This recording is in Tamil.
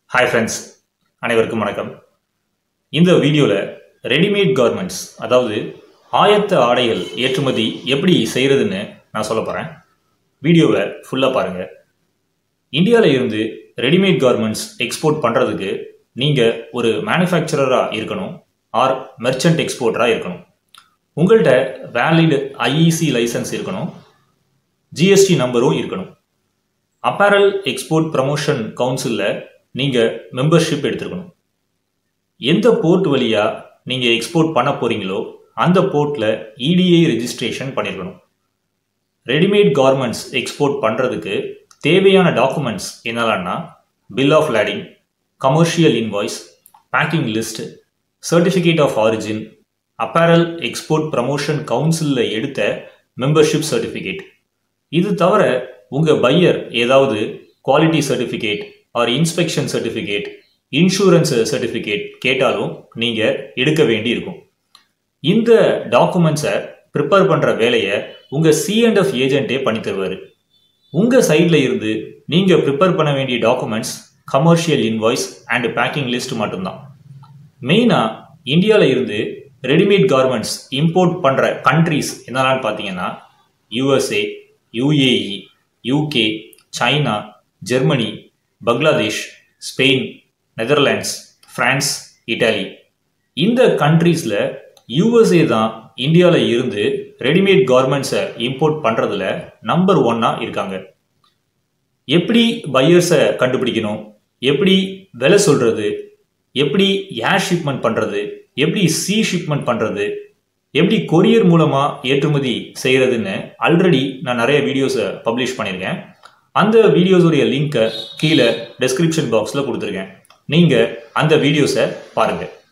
ஹாய் ஃப்ரெண்ட்ஸ் அனைவருக்கும் வணக்கம் இந்த வீடியோவில் ரெடிமேட் கார்மெண்ட்ஸ் அதாவது ஆயத்த ஆடைகள் ஏற்றுமதி எப்படி செய்கிறதுன்னு நான் சொல்ல போகிறேன் வீடியோவை ஃபுல்லாக பாருங்கள் இந்தியாவில் இருந்து ரெடிமேட் கார்மெண்ட்ஸ் எக்ஸ்போர்ட் பண்ணுறதுக்கு நீங்கள் ஒரு மேனுஃபேக்சரராக இருக்கணும் ஆர் மெர்ச்சன்ட் எக்ஸ்போர்ட்டராக இருக்கணும் உங்கள்கிட்ட வேலிட் ஐஇசி லைசன்ஸ் இருக்கணும் ஜிஎஸ்டி நம்பரும் இருக்கணும் அப்பேரல் எக்ஸ்போர்ட் ப்ரமோஷன் கவுன்சிலில் நீங்கள் மெம்பர்ஷிப் எடுத்துருக்கணும் எந்த போர்ட் வழியாக நீங்கள் எக்ஸ்போர்ட் பண்ண போகிறீங்களோ அந்த போர்ட்டில் இடிஐ ரெஜிஸ்ட்ரேஷன் பண்ணியிருக்கணும் ரெடிமேட் கார்மெண்ட்ஸ் எக்ஸ்போர்ட் பண்ணுறதுக்கு தேவையான டாக்குமெண்ட்ஸ் என்னலான்னா bill of lading commercial invoice packing list certificate of origin apparel export promotion கவுன்சிலில் எடுத்த மெம்பர்ஷிப் சர்டிஃபிகேட் இது தவிர உங்கள் பையர் ஏதாவது quality certificate or inspection certificate insurance certificate கேட்டாலும் நீங்கள் எடுக்க வேண்டி இருக்கும் இந்த டாக்குமெண்ட்ஸை ப்ரிப்பேர் பண்ணுற வேலையை உங்கள் சிஎன்எஃப் ஏஜென்ட்டே பண்ணி தருவார் உங்கள் சைடில் இருந்து நீங்கள் ப்ரிப்பேர் பண்ண வேண்டிய documents commercial invoice and packing list மட்டும்தான் மெயினாக இந்தியாவில் இருந்து ரெடிமேட் கார்மெண்ட்ஸ் இம்போர்ட் பண்ணுற கண்ட்ரீஸ் என்னென்னு பார்த்தீங்கன்னா USA UAE UK China Germany Bangladesh Spain Netherlands France Italy இந்த கண்ட்ரீஸில் யூஎஸ்ஏ தான் இந்தியாவில் இருந்து ரெடிமேட் கார்மெண்ட்ஸை இம்போர்ட் பண்ணுறதுல நம்பர் ஒன்னாக இருக்காங்க எப்படி பையர்ஸை கண்டுபிடிக்கணும் எப்படி விலை சொல்கிறது எப்படி ஏர் ஷிப்மெண்ட் பண்ணுறது எப்படி சி ஷிப்மெண்ட் பண்ணுறது எப்படி கொரியர் மூலமாக ஏற்றுமதி செய்கிறதுன்னு ஆல்ரெடி நான் நிறைய வீடியோஸை பப்ளிஷ் பண்ணியிருக்கேன் அந்த வீடியோஸுடைய லிங்க்கை கீழே டெஸ்கிரிப்ஷன் பாக்ஸில் கொடுத்துருக்கேன் நீங்கள் அந்த வீடியோஸை பாருங்கள்